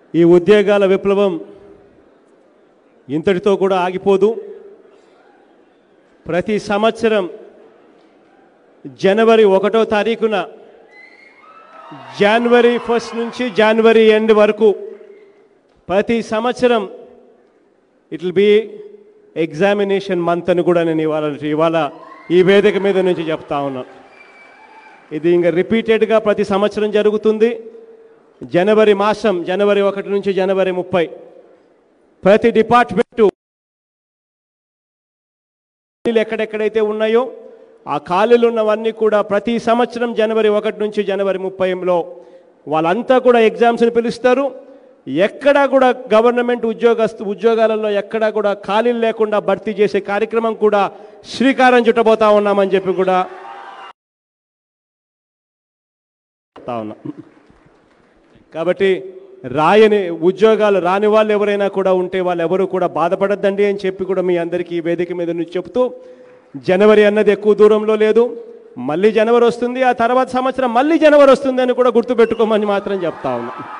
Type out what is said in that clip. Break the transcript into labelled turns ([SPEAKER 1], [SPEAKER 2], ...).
[SPEAKER 1] ఈ ఉద్యోగాల విప్లవం ఇంతటితో కూడా ఆగిపోదు ప్రతి సంవత్సరం జనవరి ఒకటో తారీఖున జనవరి ఫస్ట్ నుంచి జనవరి ఎండ్ వరకు ప్రతి సంవత్సరం it will be examination month అని కూడా నేను ఇవాళ ఇవాళ ఈ వేదిక మీద నుంచి చెప్తా ఉన్నాను ఇది ఇంకా రిపీటెడ్గా ప్రతి సంవత్సరం జరుగుతుంది జనవరి మాసం జనవరి ఒకటి నుంచి జనవరి ముప్పై ప్రతి డిపార్ట్మెంటు ఖాళీలు ఎక్కడెక్కడైతే ఉన్నాయో ఆ ఖాళీలు ఉన్నవన్నీ కూడా ప్రతి సంవత్సరం జనవరి ఒకటి నుంచి జనవరి ముప్పైలో వాళ్ళంతా కూడా ఎగ్జామ్స్ని పిలుస్తారు ఎక్కడా కూడా గవర్నమెంట్ ఉద్యోగస్తు ఉద్యోగాలలో ఎక్కడా కూడా ఖాళీలు లేకుండా భర్తీ చేసే కార్యక్రమం కూడా శ్రీకారం చుట్టబోతా ఉన్నామని చెప్పి కూడా చెప్తా ఉన్నా కాబట్టి రాయని ఉద్యోగాలు రాని వాళ్ళు ఎవరైనా కూడా ఉంటే వాళ్ళు ఎవరు కూడా బాధపడద్దండి అని చెప్పి కూడా మీ అందరికీ ఈ వేదిక మీద నుంచి చెప్తూ జనవరి అన్నది ఎక్కువ దూరంలో లేదు మళ్ళీ జనవరి వస్తుంది ఆ తర్వాత సంవత్సరం మళ్ళీ జనవరి వస్తుంది అని కూడా గుర్తుపెట్టుకోమని మాత్రం చెప్తా ఉన్నా